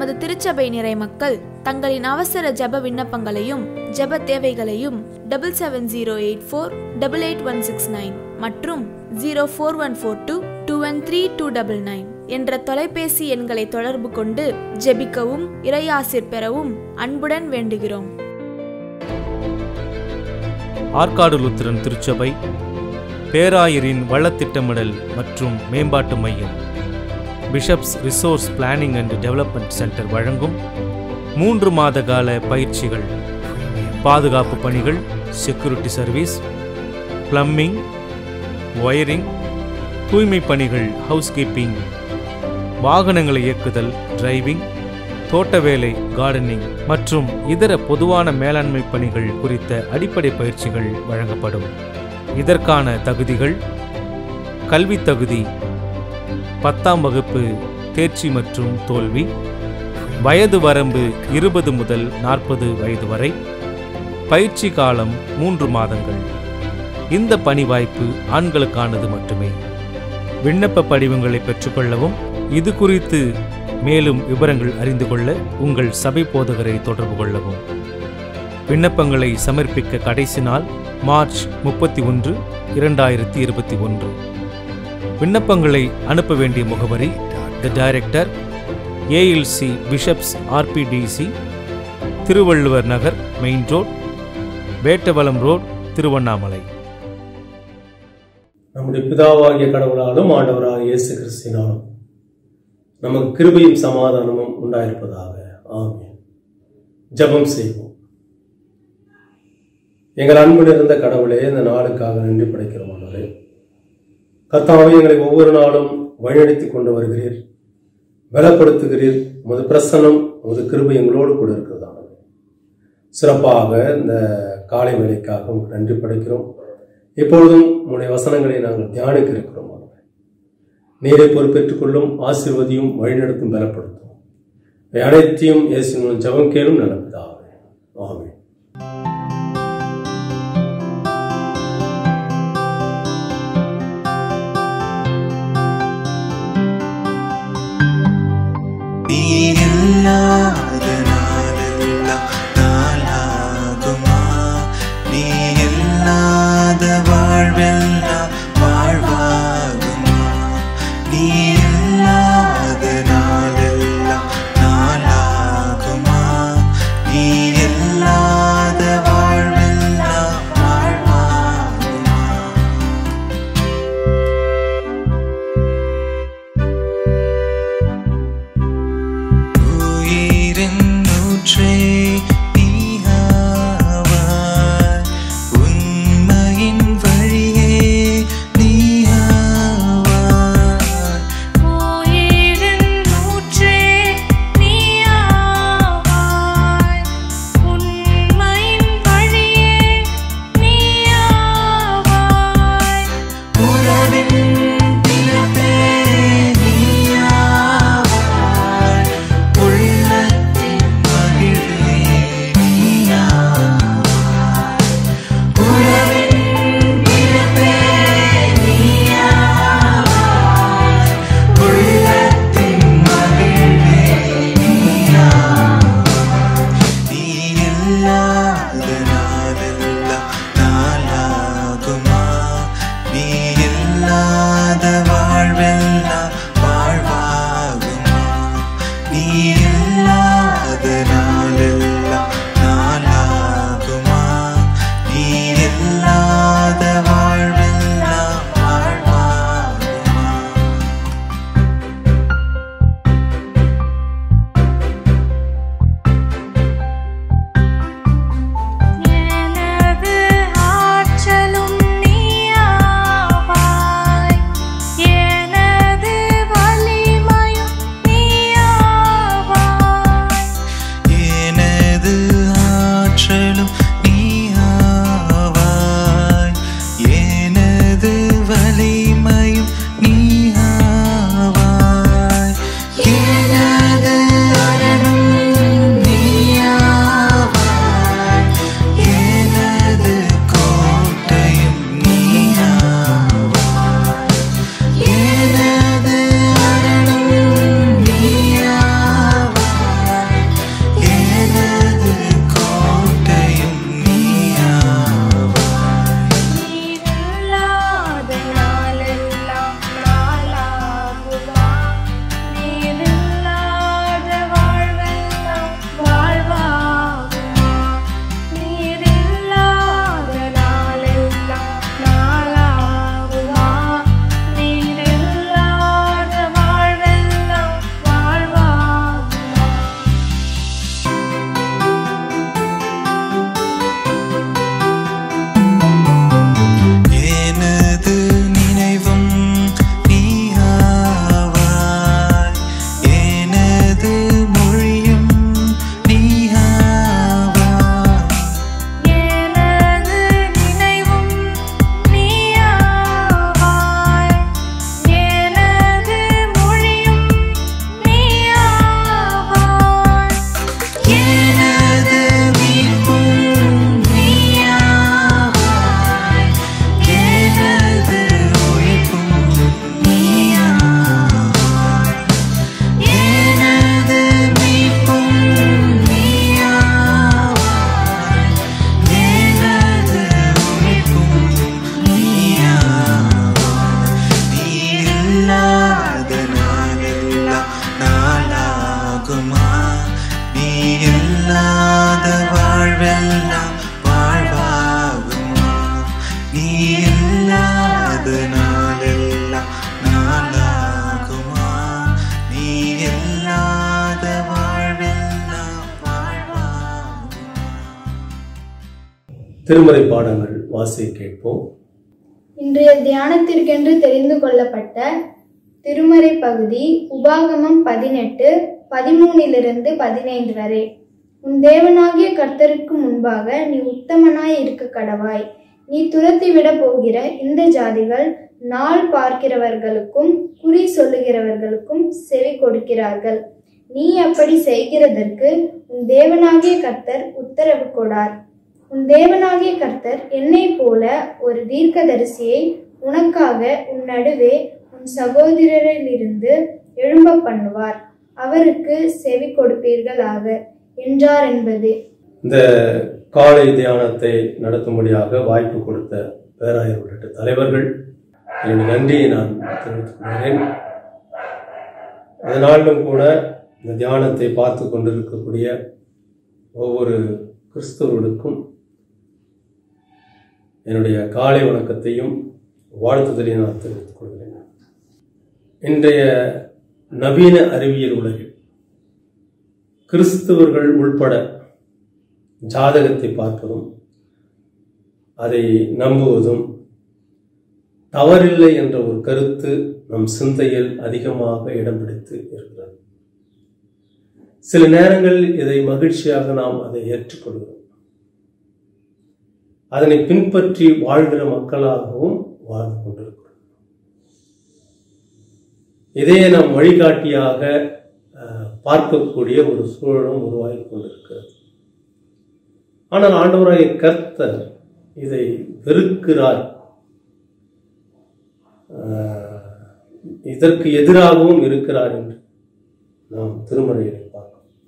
நமது திருச்சபை நிறை மக்கள் தங்களின் அவசர ஜெப விண்ணப்பங்களையும் ஜெப தேவைகளையும் double seven zero eight four double eight one six nine மற்றும் zero four one four two two one three two double nine என்ற தொலைபேசி எண்களை தொடர்பு கொண்டு ஜெபிக்கவும் இறையாசிர் பெறவும் அன்புடன் வேண்டுகிறோம் ஆற்காடு லுத்திரன் திருச்சபை பேராயரின் வளத்திட்டமிடல் மற்றும் மேம்பாட்டு மையம் Bishop's resource planning and development centre வழங்கும் மூன்று மாத கால பயிற்சிகள் பாதுகாப்பு பணிகள் செக்யூரிட்டி சர்வீஸ் பிளம்பிங் ஒயரிங் தூய்மை பணிகள் ஹவுஸ்கீப்பிங் வாகனங்களை இயக்குதல் டிரைவிங் தோட்ட வேலை கார்டனிங் மற்றும் இதர பொதுவான மேலாண்மை பணிகள் குறித்த அடிப்படை பயிற்சிகள் வழங்கப்படும் இதற்கான தகுதிகள் கல்வித் தகுதி பத்தாம் வகுப்பு தேர்ச்சி மற்றும் தோல்வி வயது வரம்பு இருபது முதல் நாற்பது வயது வரை பயிற்சி காலம் மூன்று மாதங்கள் இந்த பணி வாய்ப்பு ஆண்களுக்கானது மட்டுமே விண்ணப்ப படிவங்களை பெற்றுக்கொள்ளவும் இது குறித்து மேலும் விவரங்கள் அறிந்து கொள்ள உங்கள் சபை போதகரை தொடர்பு கொள்ளவும் விண்ணப்பங்களை சமர்ப்பிக்க கடைசி நாள் மார்ச் முப்பத்தி ஒன்று இரண்டாயிரத்தி இருபத்தி ஒன்று விண்ணப்பங்களை அனுப்ப வேண்டிய முகவரி the director ALC Bishop's RPDC Thiruvalluvar Nagar main road Vettavalam road Tiruvannamalai நம்முடைய பிதாவாகிய கடவுளாலும் ஆண்டவராகிய இயேசு கிறிஸ்தினாலும் நமக்கு கிருபையும் சமாதானமும் உண்டாயிருப்பதாக ஆமென் ஜெபம் செய்வோம் எங்கள் அன்பு நிறைந்த கடவுளே இந்த நாளுக்காக நன்றி படைக்கிறோம் ஆண்டவரே கர்த்தாவே எங்களை ஒவ்வொரு நாளும் வழிநடத்தி கொண்டு வருகிறீர் பலப்படுத்துகிறீர் உமது பிரசன்னம் உமது கிருபை எங்களோடு கூட இருக்கிறதானது சிறப்பாக இந்த காலை வேலைக்காக உங்களுக்கு நன்றி படைக்கிறோம் இப்பொழுதும் உங்களுடைய வசனங்களை நாங்கள் தியானிக்க இருக்கிறோம் ஆண்டவரே. நீரை பொறுப்பேற்றுக் கொள்ளும் ஆசீர்வதியும் வழிநடத்தும் பலப்படுத்தும் இவை அனைத்தையும் இயேசுவின் ஜெபம் கேளும் நடப்பதாக ஆமென் நீ இல்லாத நாளெல்லாம் நாளாகுமா நீ இல்லாத வாழ்வெல்லாம் வாழ்வாகுமா நீ இல்லாத நாளெல்லாம் நாளாகுமா நீ இல்லாத திருமறை பாடங்கள் வாசி கேட்போம் இன்றைய தியானத்திற்கென்று தெரிந்து கொள்ளப்பட்ட திருமறை பகுதி உபாகமம் பதினெட்டு பதிமூனிலிருந்து பதினைந்து வரை உன் தேவனாகிய கர்த்தருக்கு முன்பாக நீ உத்தமனாய் இருக்க கடவாய் நீ துரத்தி விட போகிற இந்த ஜாதிகள் நாள் பார்க்கிறவர்களுக்கும் குறி சொல்லுகிறவர்களுக்கும் செவி கொடுக்கிறார்கள் நீ அப்படி செய்கிறதற்கு உன் தேவனாகிய கர்த்தர் உத்தரவு கொடார் உன் தேவனாகிய கர்த்தர் என்னைப் போல ஒரு தீர்க்கதரிசியை உனக்காக உன் நடுவே உன் சகோதரரிலிருந்து எழும்ப பண்ணுவார் அவருக்கு செவி கொடுப்பீர்களாக என்றார் என்பது இந்த காலை தியானத்தை நடத்தும்படியாக வாய்ப்பு கொடுத்த பேராயர் உள்ளிட்ட தலைவர்கள் என்னுடைய நன்றியை நான் தெரிவித்துக் கொள்கிறேன் அதனாலும் கூட இந்த தியானத்தை பார்த்து கொண்டிருக்கக்கூடிய ஒவ்வொரு கிறிஸ்தவர்களுக்கும் என்னுடைய காலை வணக்கத்தையும் வாழ்த்துதலையும் நான் தெரிவித்துக் கொள்கிறேன் இன்றைய நவீன அறிவியல் உலகில் கிறிஸ்தவர்கள் உள்பட ஜாதகத்தை பார்ப்பதும் அதை நம்புவதும் தவறில்லை என்ற ஒரு கருத்து நம் சிந்தையில் அதிகமாக இடம் பிடித்து இருக்கிறது சில நேரங்களில் இதை மகிழ்ச்சியாக நாம் அதை ஏற்றுக்கொள்கிறோம் அதனை பின்பற்றி வாழ்கிற மக்களாகவும் வாழ்ந்து கொண்டிருக்கிறோம் இதே நாம் வழிகாட்டியாக அஹ், பார்க்கக்கூடிய ஒரு சூழலும் உருவாகி கொண்டிருக்கிறது ஆனால் ஆண்டவராய கர்த்தர் இதை வெறுக்கிறார் அஹ், இதற்கு எதிராகவும் இருக்கிறார் என்று நாம் திருமறையை பார்க்கிறோம்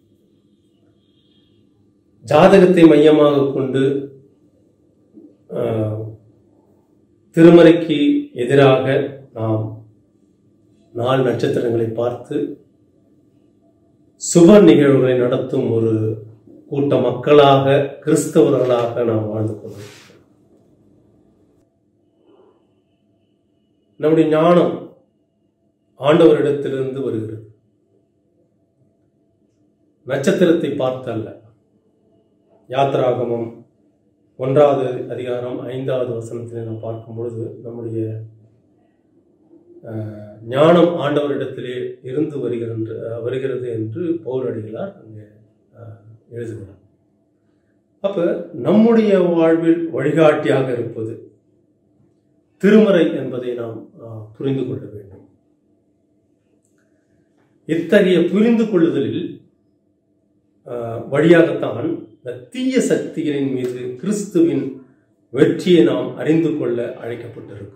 ஜாதகத்தை மையமாக கொண்டு அஹ், திருமறைக்கு எதிராக நாம் நாள் நட்சத்திரங்களை பார்த்து சுப நிகழ்வுகளை நடத்தும் ஒரு கூட்ட மக்களாக கிறிஸ்தவர்களாக நாம் வாழ்ந்து கொண்டிருக்கிறோம் நம்முடைய ஞானம் ஆண்டவரிடத்திலிருந்து வருகிறது நட்சத்திரத்தை பார்த்தல்ல யாத்ராகமம் ஒன்றாவது அதிகாரம் ஐந்தாவது வசனத்தில் நாம் பார்க்கும் பொழுது நம்முடைய அஹ், ஞானம் ஆண்டவரிடத்திலே இருந்து வருகிறது வருகிறது என்று பவுலடிகளார் அங்கே அஹ், எழுதுகிறார் அப்ப நம்முடைய வாழ்வில் வழிகாட்டியாக இருப்பது திருமறை என்பதை நாம் அஹ், புரிந்து கொள்ள வேண்டும் இத்தகைய புரிந்து கொள்ளுதலில் அஹ், வழியாகத்தான் இந்த தீய சக்திகளின் மீது கிறிஸ்துவின் வெற்றியை நாம் அறிந்து கொள்ள அழைக்கப்பட்டிருக்கிறோம்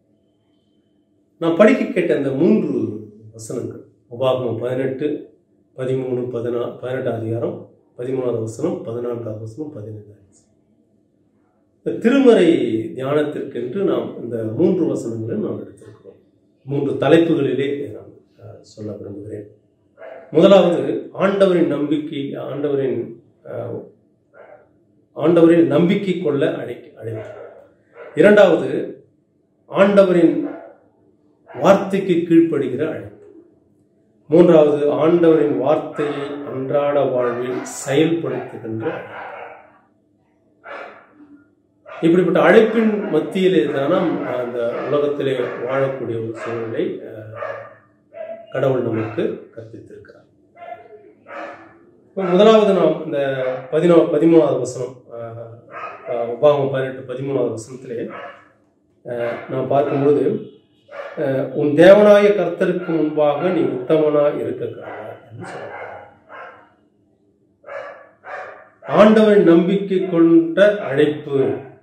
நான் படிக்க கேட்ட அந்த மூன்று வசனங்கள் உபாகமம் பதினெட்டு பதிமூணு பதினா பதினெட்டாம் அதிகாரம் பதிமூணாவது வசனம் பதினான்காவது வசனம் பதினைந்தாவது வசனம் இந்த திருமறை தியானத்திற்கென்று நாம் இந்த மூன்று வசனங்களை நாம் எடுத்திருக்கிறோம் மூன்று தலைப்புகளிலே நான் அஹ், சொல்ல விரும்புகிறேன் முதலாவது ஆண்டவரின் நம்பிக்கை ஆண்டவரின் அஹ், ஆண்டவரின் நம்பிக்கை கொள்ள அழைக்க அழைப்பு இரண்டாவது ஆண்டவரின் வார்த்தைக்கு கீழ்ப்படுகிற அழைப்பு மூன்றாவது ஆண்டவரின் வார்த்தையை அன்றாட வாழ்வில் செயல்படுத்துகின்ற அழைப்பு. இப்படிப்பட்ட அழைப்பின் மத்தியிலே தான் நாம் அந்த உலகத்திலே வாழக்கூடிய ஒரு சூழ்நிலை அஹ், கடவுள் நமக்கு கற்பித்திருக்கிறார் இப்ப முதலாவது நாம் இந்த பதினோ பதிமூணாவது வசனம் அஹ், அஹ், உபாகமம் பதினெட்டு பதிமூணாவது வசனத்திலே அஹ், நாம் பார்க்கும்போது அஹ், உன் தேவனாய கர்த்தருக்கு முன்பாக நீ உத்தமனாய் இருக்க கடவாய் என்று சொல்றார் ஆண்டவன் நம்பிக்கை கொண்ட அழைப்பு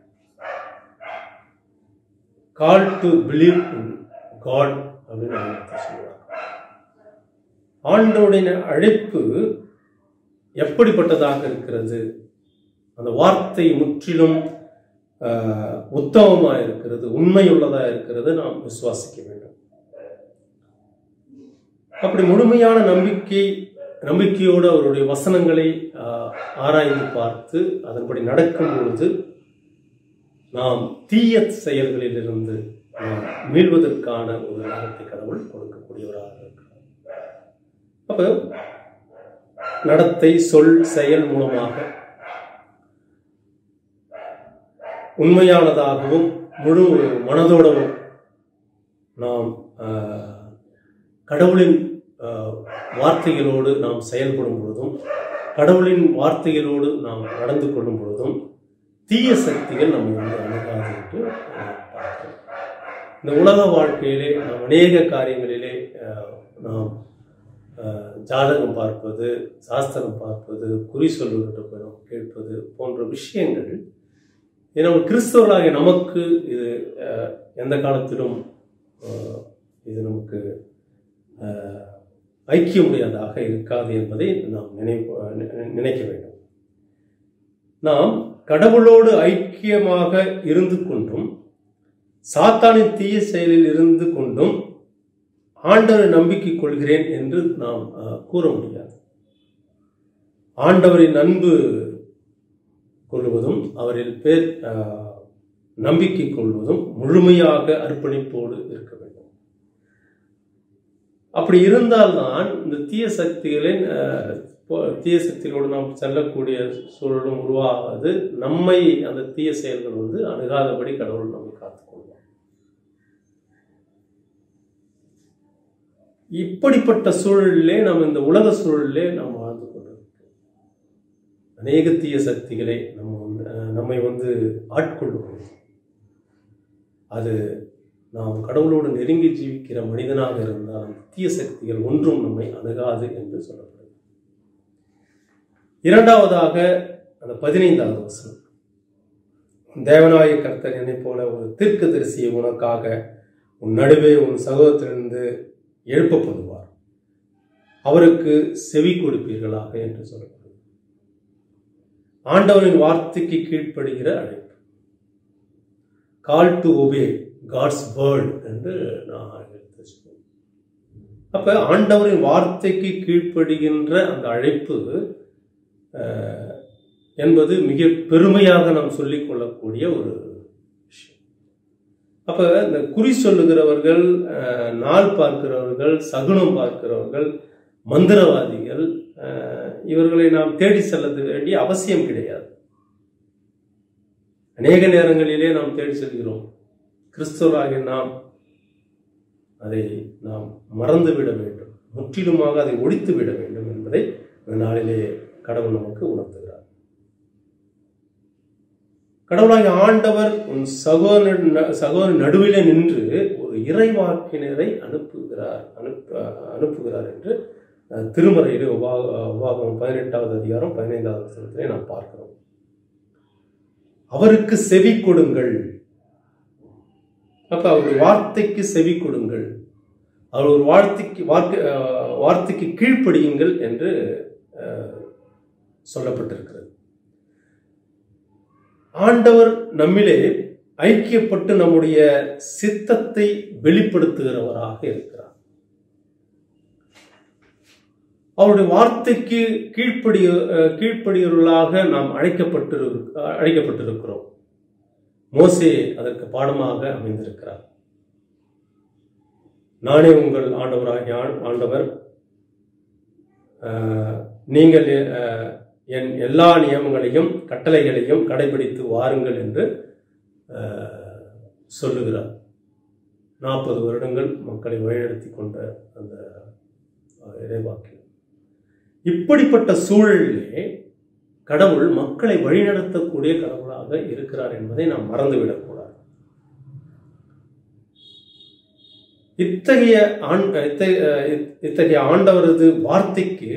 call to believe in God அப்படின்னு ஆங்கிலத்தில் சொல்லுவாங்க ஆண்டவருடைய அழைப்பு எப்படிப்பட்டதாக இருக்கிறது அந்த வார்த்தை முற்றிலும் ஆஹ், உத்தமமா இருக்கிறது உண்மையுள்ளதா இருக்கிறது நாம் விசுவாசிக்க வேண்டும் அப்படி முழுமையான நம்பிக்கை நம்பிக்கையோடு அவருடைய வசனங்களை ஆஹ், ஆராய்ந்து பார்த்து அதன்படி நடக்கும் பொழுது நாம் தீய செயல்களிலிருந்து நாம் மீள்வதற்கான ஒரு நேரத்தை கடவுள் கொடுக்கக்கூடியவராக இருக்கிறார் அப்ப நடத்தை சொல் செயல் மூலமாக உண்மையானதாகவும் முழு மனதோடவும் நாம் ஆஹ், கடவுளின் ஆஹ், வார்த்தைகளோடு நாம் செயல்படும் பொழுதும் கடவுளின் வார்த்தைகளோடு நாம் நடந்து கொள்ளும் பொழுதும் தீய சக்திகள் நம்மை வந்து அணுகாது என்று நாம் பார்க்கிறோம் இந்த உலக வாழ்க்கையிலே நாம் அநேக காரியங்களிலே ஆஹ், நாம் ஆஹ், ஜாதகம் பார்ப்பது சாஸ்திரம் பார்ப்பது குறி சொல்லுகின்ற நாம் கேட்பது போன்ற விஷயங்கள் ஏன்னா ஒரு கிறிஸ்தவர்களாகிய நமக்கு இது ஆஹ், எந்த காலத்திலும் ஆஹ், இது நமக்கு ஆஹ், ஐக்கியமுடையதாக இருக்காது என்பதை நாம் நினைவு நி- நினைக்க வேண்டும் நாம் கடவுளோடு ஐக்கியமாக இருந்து கொண்டும் சாத்தானின் தீய செயலில் இருந்து கொண்டும் ஆண்டவரை நம்பிக்கை கொள்கிறேன் என்று நாம் ஆஹ், கூற முடியாது ஆண்டவரின் அன்பு கொள்வதும் அவரில் பேர் ஆஹ், நம்பிக்கை கொள்வதும் முழுமையாக அர்ப்பணிப்போடு இருக்க வேண்டும் அப்படி இருந்தால்தான் இந்த தீய சக்திகளின் ஆஹ், போ- தீய சக்திகளோடு நாம் செல்லக்கூடிய சூழலும் உருவாகாது நம்மை அந்த தீய செயல்கள் வந்து அணுகாதபடி கடவுள் நம்மை காத்துக்கொள்வார் இப்படிப்பட்ட சூழலிலே நாம் இந்த உலக சூழலிலே நாம் வாழ்ந்து கொண்டிருக்கிறோம் அநேக தீய சக்திகளை நம்ம வந்து அஹ், நம்மை வந்து ஆட்கொள்ளும் அது நாம் கடவுளோடு நெருங்கி ஜீவிக்கிற மனிதனாக இருந்தால் அந்த தீய சக்திகள் ஒன்றும் நம்மை அணுகாது என்று சொல்லப்படுது இரண்டாவதாக அந்த பதினைந்தாவது வசனம் தேவனாய கர்த்தர் என்னைப் போல ஒரு தீர்க்கதரிசியை உனக்காக உன் நடுவே உன் சகோதரத்திலிருந்து எழுப்பப்படுவார் அவருக்கு செவி கொடுப்பீர்களாக என்று சொல்லப்படுது ஆண்டவரின் வார்த்தைக்கு கீழ்ப்படுகிற அழைப்பு call to obey God's word என்று நான் எடுத்து வச்சுக்கோம் அப்ப ஆண்டவரின் வார்த்தைக்கு கீழ்ப்படுகின்ற அந்த அழைப்பு அஹ், என்பது மிக பெருமையாக நாம் சொல்லிக் கொள்ளக்கூடிய ஒரு விஷயம் அப்ப இந்த குறி சொல்லுகிறவர்கள் அஹ், நாள் பார்க்கிறவர்கள் சகுனம் பார்க்கிறவர்கள் மந்திரவாதிகள் அஹ், இவர்களை நாம் தேடி செல்ல வேண்டிய அவசியம் கிடையாது அநேக நேரங்களிலே நாம் தேடி செல்கிறோம் கிறிஸ்தவராகிய நாம் அதை நாம் மறந்துவிட வேண்டும் முற்றிலுமாக அதை ஒழித்து விட வேண்டும் என்பதை இந்த நாளிலே கடவுள் நமக்கு உணர்த்துகிறார் கடவுளாகிய ஆண்டவர் உன் சகோதரன் சகோதரன் நடுவிலே நின்று ஒரு இறைவாக்கினரை அனுப்புகிறார் அனுப்ப அனுப்புகிறார் என்று அஹ், திருமறையிலே உபா உபாகம் பதினெட்டாவது அதிகாரம் பதினைந்தாவது வசனத்திலே நாம் பார்க்கிறோம் அவருக்கு செவி கொடுங்கள் அப்ப அவருடைய வார்த்தைக்கு செவி கொடுங்கள் அவர் ஒரு வார்த்தைக்கு வார்த்தை அஹ், வார்த்தைக்கு கீழ்ப்படியுங்கள் என்று அஹ், சொல்லப்பட்டிருக்கிறது ஆண்டவர் நம்மிலே ஐக்கியப்பட்டு நம்முடைய சித்தத்தை வெளிப்படுத்துகிறவராக இருக்கிறார் அவருடைய வார்த்தைக்கு கீழ்ப்படி அஹ், கீழ்ப்படியவர்களாக நாம் அழைக்கப்பட்டு அழைக்கப்பட்டிருக்கிறோம் மோசே அதற்கு பாடமாக அமைந்திருக்கிறார் நானே உங்கள் ஆண்டவராகிய ஆண்- ஆண்டவர் ஆஹ், நீங்கள் ஆஹ், என் எல்லா நியமங்களையும் கட்டளைகளையும் கடைபிடித்து வாருங்கள் என்று ஆஹ், சொல்லுகிறார் நாற்பது வருடங்கள் மக்களை வழிநடத்தி கொண்ட அந்த ஆஹ், இறைவாக்கியம் இப்படிப்பட்ட சூழலிலே கடவுள் மக்களை வழிநடத்தக்கூடிய கடவுளாக இருக்கிறார் என்பதை நாம் மறந்துவிடக்கூடாது இத்தகைய ஆண் இத்தகைய இத்தகைய ஆண்டவரது வார்த்தைக்கு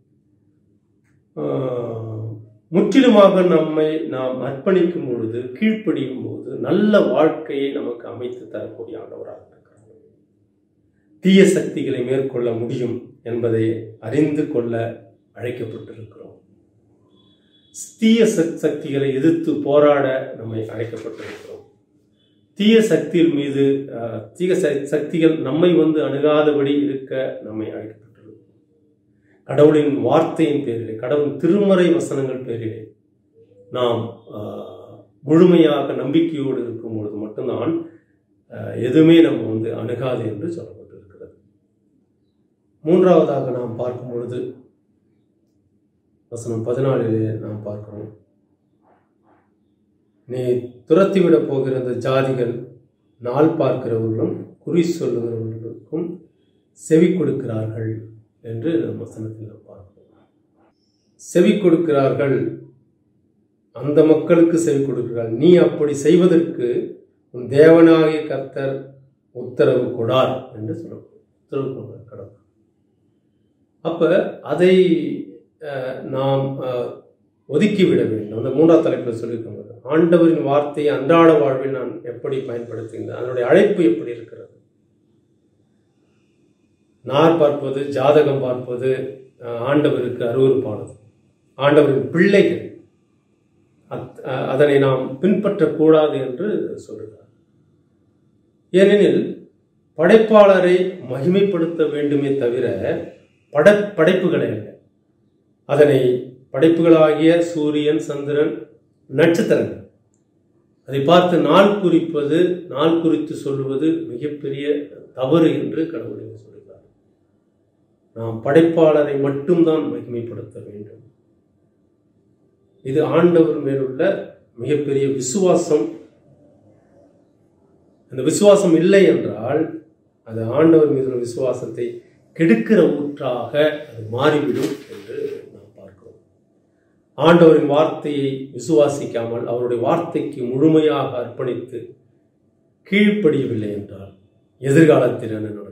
ஆஹ், முற்றிலுமாக நம்மை நாம் அர்ப்பணிக்கும் பொழுது கீழ்ப்படியும் போது நல்ல வாழ்க்கையை நமக்கு அமைத்து தரக்கூடிய ஆண்டவராக இருக்கிறார் தீய சக்திகளை மேற்கொள்ள முடியும் என்பதை அறிந்து கொள்ள அழைக்கப்பட்டிருக்கிறோம் தீய சக்- சக்திகளை எதிர்த்து போராட நம்மை அழைக்கப்பட்டிருக்கிறோம் தீய சக்தியின் மீது அஹ், தீய ச- சக்திகள் நம்மை வந்து அணுகாதபடி இருக்க நம்மை அழைக்கப்பட்டிருக்கிறோம் கடவுளின் வார்த்தையின் பேரிலே கடவுளின் திருமறை வசனங்கள் பேரிலே நாம் அஹ், முழுமையாக நம்பிக்கையோடு இருக்கும் பொழுது மட்டும்தான் அஹ், எதுவுமே நம்ம வந்து அணுகாது என்று சொல்லப்பட்டிருக்கிறது மூன்றாவதாக நாம் பார்க்கும் பொழுது வசனம் பதினாலிலே நாம் பார்க்கிறோம் நீ துரத்திவிடப் போகிற அந்த ஜாதிகள் நாள் பார்க்கிறவர்களும் குறி சொல்லுகிறவர்களுக்கும் செவி கொடுக்கிறார்கள் என்று நம் வசனத்தில் நாம் பார்க்கிறோம் செவி கொடுக்கிறார்கள் அந்த மக்களுக்கு செவி கொடுக்கிறார்கள் நீ அப்படி செய்வதற்கு உன் தேவனாகிய கர்த்தர் உத்தரவு கொடார் என்று சொல்ல உத்தரவு கொண்டார் கடவுள் அப்ப அதை அஹ், நாம் அஹ், ஒதுக்கிவிட வேண்டும் அந்த மூன்றாம் தலைப்பில் சொல்லியிருக்காங்க ஆண்டவரின் வார்த்தையை அன்றாட வாழ்வில் நான் எப்படி பயன்படுத்துகிறேன் அதனுடைய அழைப்பு எப்படி இருக்கிறது நார் பார்ப்பது ஜாதகம் பார்ப்பது அஹ், ஆண்டவருக்கு அருவருப்பானது ஆண்டவரின் பிள்ளைகள் அத்- அஹ், அதனை நாம் பின்பற்றக்கூடாது என்று சொல்கிறார் ஏனெனில் படைப்பாளரை மகிமைப்படுத்த வேண்டுமே தவிர பட படைப்புகளை அல்ல அதனை படைப்புகளாகிய சூரியன் சந்திரன் நட்சத்திரங்கள் அதை பார்த்து நாள் குறிப்பது நாள் குறித்து சொல்லுவது மிகப்பெரிய தவறு என்று கடவுள் இங்கு சொல்கிறார் நாம் படைப்பாளரை மட்டும்தான் மகிமைப்படுத்த வேண்டும் இது ஆண்டவர் மேலுள்ள மிகப்பெரிய விசுவாசம் அந்த விசுவாசம் இல்லை என்றால் அது ஆண்டவர் மீதுள்ள விசுவாசத்தை கெடுக்கிற ஊற்றாக அது மாறிவிடும் என்று நாம் பார்க்கிறோம் ஆண்டவரின் வார்த்தையை விசுவாசிக்காமல் அவருடைய வார்த்தைக்கு முழுமையாக அர்ப்பணித்து கீழ்ப்படியவில்லை என்றால் எதிர்காலத்தில் என்ன நடக்கும்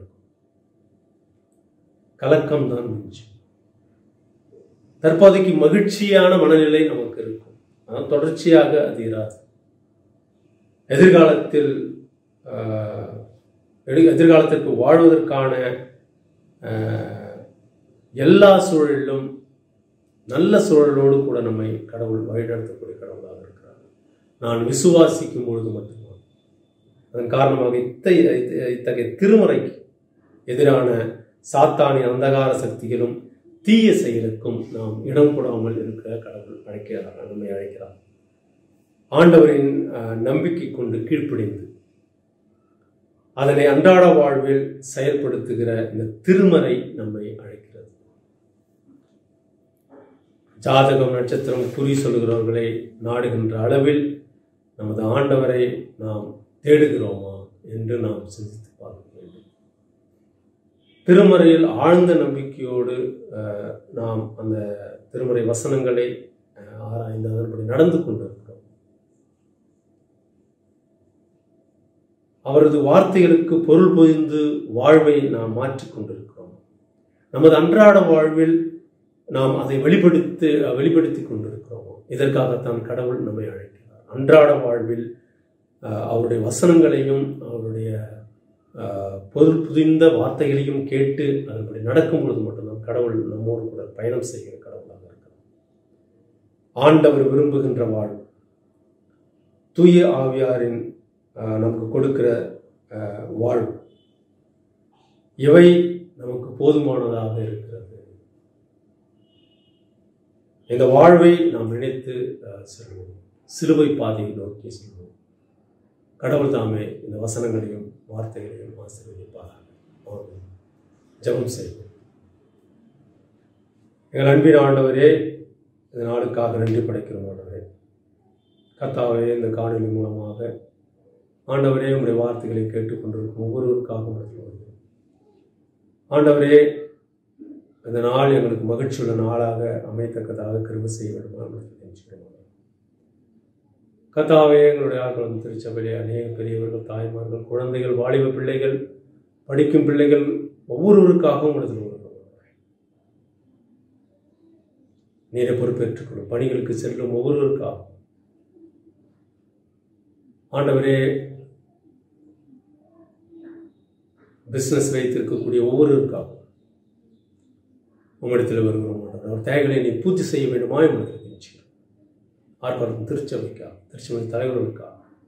கலக்கம்தான் மிஞ்சும் தற்போதைக்கு மகிழ்ச்சியான மனநிலை நமக்கு இருக்கும் ஆனால் தொடர்ச்சியாக அது இராது எதிர்காலத்தில் ஆஹ், எதி- எதிர்காலத்திற்கு வாழ்வதற்கான ஆஹ், எல்லா சூழலிலும் நல்ல சூழலோடு கூட நம்மை கடவுள் வழிநடத்தக்கூடிய கடவுளாக இருக்கிறார் நான் விசுவாசிக்கும் பொழுது மட்டும்தான் அதன் காரணமாக இத்தகைய இத்த- இத்தகைய திருமறைக்கு எதிரான சாத்தானின் அந்தகார சக்திகளும் தீய செயலுக்கும் நாம் இடம் கொடாமல் இருக்க கடவுள் அழைக்கிறார் நம்மை அழைக்கிறார் ஆண்டவரின் அஹ், நம்பிக்கை கொண்டு கீழ்ப்படிந்து அதனை அன்றாட வாழ்வில் செயல்படுத்துகிற இந்த திருமறை நம்மை அழைக்கிறது ஜாதகம் நட்சத்திரம் குறி சொல்லுகிறவர்களை நாடுகின்ற அளவில் நமது ஆண்டவரை நாம் தேடுகிறோமா என்று நாம் சிந்தித்து பார்க்க வேண்டும் திருமறையில் ஆழ்ந்த நம்பிக்கையோடு அஹ், நாம் அந்த திருமறை வசனங்களை அஹ், ஆராய்ந்து அதன்படி நடந்து கொண்டிருக்கிறோம் அவரது வார்த்தைகளுக்கு பொருள் பொதிந்து வாழ்வை நாம் மாற்றிக் கொண்டிருக்கிறோம் நமது அன்றாட வாழ்வில் நாம் அதை வெளிப்படுத்தி வெளிப்படுத்தி கொண்டிருக்கிறோம் இதற்காகத்தான் கடவுள் நம்மை அழைக்கிறார் அன்றாட வாழ்வில் அஹ், அவருடைய வசனங்களையும் அவருடைய அஹ், பொருள் புதிந்த வார்த்தைகளையும் கேட்டு அதன்படி நடக்கும் பொழுது மட்டும்தான் கடவுள் நம்மோடு கூட பயணம் செய்கிற கடவுளாக இருக்கிறார் ஆண்டவர் விரும்புகின்ற வாழ்வு தூய ஆவியாரின் அஹ், நமக்கு கொடுக்கிற அஹ், வாழ்வு இவை நமக்கு போதுமானதாக இருக்கிறது இந்த வாழ்வை நாம் நினைத்து அஹ், செல்வோம் சிலுவை பாதையை நோக்கி செல்வோம் கடவுள் தாமே இந்த வசனங்களையும் வார்த்தைகளையும் ஆசீர்வதிப்பாராக ஆமென். ஜெபம் செய்வோம் எங்கள் அன்பின் ஆண்டவரே இந்த நாளுக்காக நன்றி படைக்கிறோம் ஆண்டவரே கர்த்தாவே இந்த காணொலி மூலமாக ஆண்டவரே உங்களுடைய வார்த்தைகளை கேட்டுக்கொண்டிருக்கும் ஒவ்வொருவருக்காகவும் நடத்துகிறோம் ஆண்டவரே இந்த நாள் எங்களுக்கு மகிழ்ச்சியுள்ள நாளாக அமைத்தக்கதாக கிருபை செய்ய வேண்டுமா நினைச்சுக்கிறோம் கத்தாவே எங்களுடைய ஆட்களும் திருச்சபையிலே அநேக பெரியவர்கள் தாய்மார்கள் குழந்தைகள் வாலிப பிள்ளைகள் படிக்கும் பிள்ளைகள் ஒவ்வொருவருக்காகவும் நடத்தி நீரை பொறுப்பேற்றுக்கொள்ளும் பணிகளுக்கு செல்லும் ஒவ்வொருவருக்காகவும் ஆண்டவரே பிஸ்னஸ் வைத்திருக்கக்கூடிய ஒவ்வொருவருக்காகவும் உங்களிடத்தில் வருகிறோம் ஆண்டவரே. அவர் தேவைகளை நீ பூர்த்தி செய்ய வேண்டுமா உங்களுக்கு நிச்சயம் ஆர்ப்பாட்டம் திருச்சபைக்காக திருச்சபை தலைவர்களுக்காக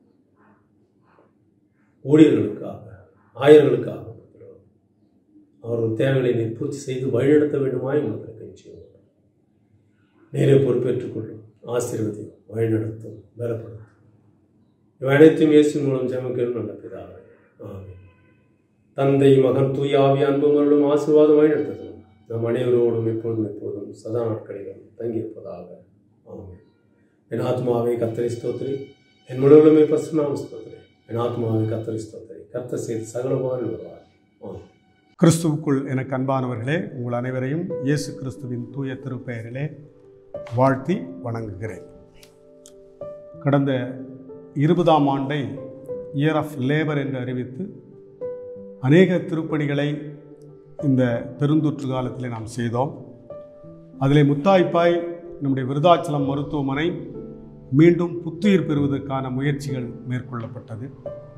ஊழியர்களுக்காக ஆயர்களுக்காக அவர்கள் தேவைகளை நீ பூர்த்தி செய்து வழிநடத்த வேண்டுமாய் உங்களுக்கு நிச்சயம் நேரே பொறுப்பேற்றுக் கொள்ளும் ஆசீர்வதியும் வழிநடத்தும் பலப்படுத்தும் இவை அனைத்தும் இயேசு மூலம் ஜெமக்கள் நல்ல பிதாவே ஆமென் தந்தை மகன் தூய ஆவி அன்பு மருளும் ஆசீர்வாதம் வழிநடத்ததும் நம் அனைவரோடும் எப்பொழுதும் எப்போதும் சதா நாட்களிலும் தங்கியிருப்பதாக ஆமென் என் ஆத்மாவை கத்தரை ஸ்தோத்திரி என் முழுவதுமே பசுநாம ஸ்தோத்திரி என் ஆத்மாவை கத்தரி ஸ்தோத்திரி கத்த செய்து சகலமான வருவார் ஆமாம் கிறிஸ்துவுக்குள் எனக்கு அன்பானவர்களே உங்கள் அனைவரையும் இயேசு கிறிஸ்துவின் தூய திருப்பெயரிலே வாழ்த்தி வணங்குகிறேன் கடந்த இருபதாம் ஆண்டை இயர் ஆஃப் லேபர் என்று அறிவித்து அநேக திருப்பணிகளை இந்த பெருந்தொற்று காலத்தில் நாம் செய்தோம் அதிலே முத்தாய்ப்பாய் நம்முடைய விருதாச்சலம் மருத்துவமனை மீண்டும் புத்துயிர் பெறுவதற்கான முயற்சிகள் மேற்கொள்ளப்பட்டது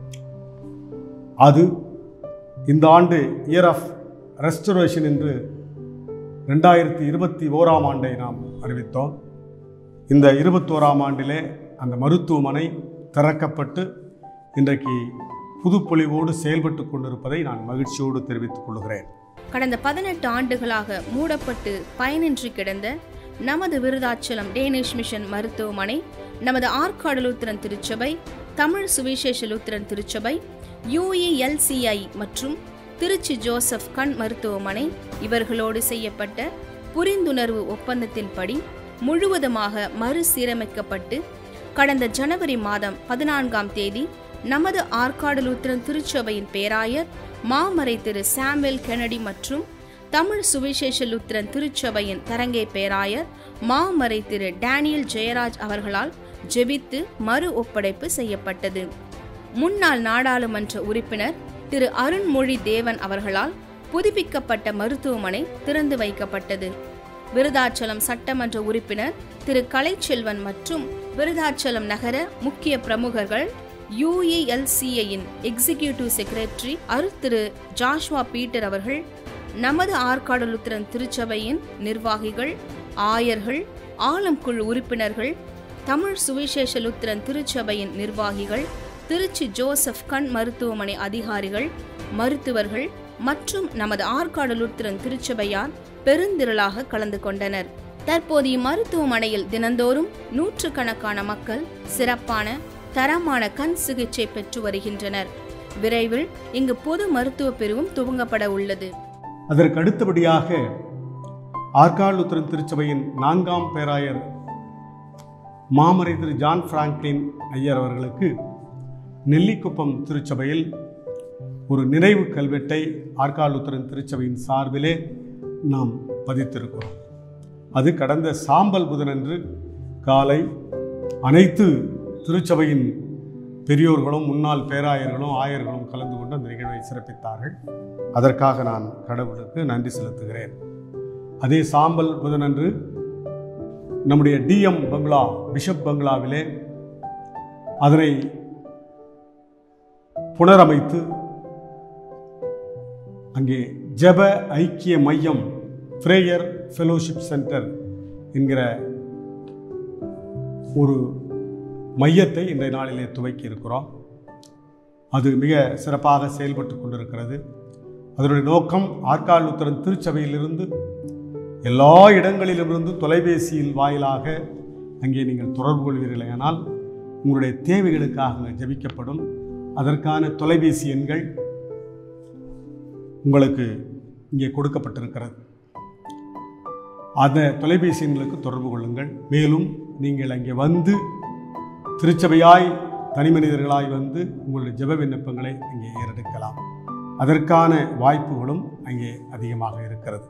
அது இந்த ஆண்டு இயர் ஆஃப் ரெஸ்டரேஷன் என்று ரெண்டாயிரத்தி இருபத்தி ஓராம் ஆண்டை நாம் அறிவித்தோம் இந்த இருபத்தோராம் ஆண்டிலே அந்த மருத்துவமனை திறக்கப்பட்டு இன்றைக்கு புதுப்பொலிவோடு செயல்பட்டு கொண்டிருப்பதை நான் மகிழ்ச்சியோடு தெரிவித்துக் கொள்கிறேன் கடந்த பதினெட்டு ஆண்டுகளாக மூடப்பட்டு பயனின்றி கிடந்த நமது விருதாச்சலம் டேனிஷ் மிஷன் மருத்துவமனை நமது ஆற்காடு லூத்திரன் திருச்சபை தமிழ் சுவிசேஷ லூத்திரன் திருச்சபை யுஇஎல்சிஐ மற்றும் திருச்சி ஜோசப் கண் மருத்துவமனை இவர்களோடு செய்யப்பட்ட புரிந்துணர்வு ஒப்பந்தத்தின்படி முழுவதுமாக மறுசீரமைக்கப்பட்டு கடந்த ஜனவரி மாதம் பதினான்காம் தேதி நமது ஆற்காடு லூத்திரன் திருச்சபையின் பேராயர் மாமறை திரு சாமுவேல் கெனடி மற்றும் தமிழ் சுவிசேஷ லுத்திரன் திருச்சபையின் தரங்கை பேராயர் மாமறை திரு டேனியல் ஜெயராஜ் அவர்களால் ஜெபித்து மறு ஒப்படைப்பு செய்யப்பட்டது முன்னாள் நாடாளுமன்ற உறுப்பினர் திரு அருண்மொழி தேவன் அவர்களால் புதுப்பிக்கப்பட்ட மருத்துவமனை திறந்து வைக்கப்பட்டது விருதாச்சலம் சட்டமன்ற உறுப்பினர் திரு கலைச்செல்வன் மற்றும் விருதாச்சலம் நகர முக்கிய பிரமுகர்கள் யுஏஎல்சிஐயின் எக்ஸிகியூட்டிவ் செக்ரட்டரி அரு திரு ஜாஷ்வா பீட்டர் அவர்கள் நமது ஆற்காடு லுத்திரன் திருச்சபையின் நிர்வாகிகள் ஆயர்கள் ஆலம்குழு உறுப்பினர்கள் தமிழ் சுவிசேஷ லுத்திரன் திருச்சபையின் நிர்வாகிகள் திருச்சி ஜோசப் கண் மருத்துவமனை அதிகாரிகள் மருத்துவர்கள் மற்றும் நமது ஆற்காடு லுத்திரன் திருச்சபையார் பெருந்திரளாக கலந்து கொண்டனர் தற்போது இம்மருத்துவமனையில் தினந்தோறும் நூற்றுக்கணக்கான மக்கள் சிறப்பான தரமான கண் சிகிச்சை பெற்று வருகின்றனர் விரைவில் இங்கு பொது மருத்துவ பிரிவும் துவங்கப்பட உள்ளது அதற்கு அடுத்தபடியாக ஆற்காலுத்திரன் திருச்சபையின் நான்காம் பேராயர் மாமரை திரு ஜான் பிராங்க்லின் ஐயர் அவர்களுக்கு நெல்லிக்குப்பம் திருச்சபையில் ஒரு நினைவு கல்வெட்டை ஆற்காலுத்திரன் திருச்சபையின் சார்பிலே நாம் பதித்திருக்கிறோம் அது கடந்த சாம்பல் புதனன்று காலை அனைத்து திருச்சபையின் பெரியோர்களும் முன்னாள் பேராயர்களும் ஆயர்களும் கலந்து கொண்டு அந்த நிகழ்வை சிறப்பித்தார்கள் அதற்காக நான் கடவுளுக்கு நன்றி செலுத்துகிறேன் அதே சாம்பல் புதனன்று நம்முடைய டிஎம் பங்களா பிஷப் பங்களாவிலே அதனை புனரமைத்து அங்கே ஜெப ஐக்கிய மையம் பிரேயர் ஃபெலோஷிப் சென்டர் என்கிற ஒரு மையத்தை இன்றைய நாளிலே துவக்கி இருக்கிறோம் அது மிக சிறப்பாக செயல்பட்டு கொண்டிருக்கிறது அதனுடைய நோக்கம் ஆற்காலுத்திரன் திருச்சபையிலிருந்து எல்லா இடங்களிலிருந்து தொலைபேசியில் வாயிலாக அங்கே நீங்கள் தொடர்பு கொள்வீர்களேயானால் உங்களுடைய தேவைகளுக்காக ஜெபிக்கப்படும் அதற்கான தொலைபேசி எண்கள் உங்களுக்கு இங்கே கொடுக்கப்பட்டிருக்கிறது அந்த தொலைபேசி எண்களுக்கு தொடர்பு கொள்ளுங்கள் மேலும் நீங்கள் அங்கே வந்து திருச்சபையாய் தனி மனிதர்களாய் வந்து உங்களுடைய ஜெப விண்ணப்பங்களை அங்கே ஏறெடுக்கலாம் அதற்கான வாய்ப்புகளும் அங்கே அதிகமாக இருக்கிறது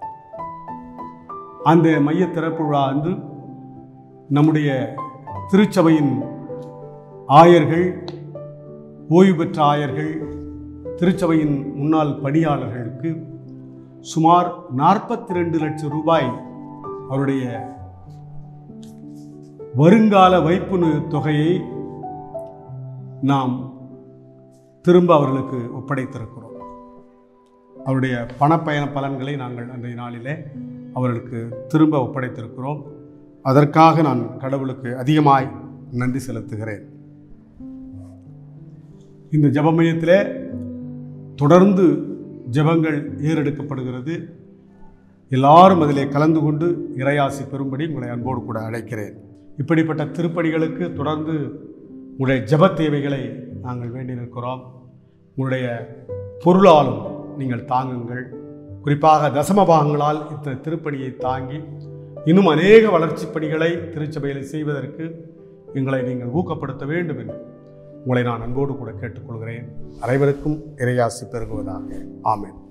அந்த மைய திறப்பு விழா அன்று நம்முடைய திருச்சபையின் ஆயர்கள் ஓய்வு பெற்ற ஆயர்கள் திருச்சபையின் முன்னாள் பணியாளர்களுக்கு சுமார் நாற்பத்தி ரெண்டு லட்சம் ரூபாய் அவருடைய வருங்கால வைப்பு தொகையை நாம் திரும்ப அவர்களுக்கு ஒப்படைத்திருக்கிறோம் அவருடைய பணப்பயண பலன்களை நாங்கள் அன்றைய நாளிலே அவர்களுக்கு திரும்ப ஒப்படைத்திருக்கிறோம் அதற்காக நான் கடவுளுக்கு அதிகமாய் நன்றி செலுத்துகிறேன் இந்த ஜெப மையத்திலே தொடர்ந்து ஜெபங்கள் ஏறெடுக்கப்படுகிறது எல்லாரும் அதிலே கலந்து கொண்டு இறையாசி பெறும்படி உங்களை அன்போடு கூட அழைக்கிறேன் இப்படிப்பட்ட திருப்பணிகளுக்கு தொடர்ந்து உங்களுடைய ஜெப தேவைகளை நாங்கள் வேண்டி நிற்கிறோம் உங்களுடைய பொருளாலும் நீங்கள் தாங்குங்கள் குறிப்பாக தசம பாகங்களால் இந்த திருப்பணியை தாங்கி இன்னும் அநேக வளர்ச்சிப் பணிகளை திருச்சபையில் செய்வதற்கு எங்களை நீங்கள் ஊக்கப்படுத்த வேண்டும் என்று உங்களை நான் அன்போடு கூட கேட்டுக்கொள்கிறேன் அனைவருக்கும் இறையாசி பெருகுவதாக ஆமென்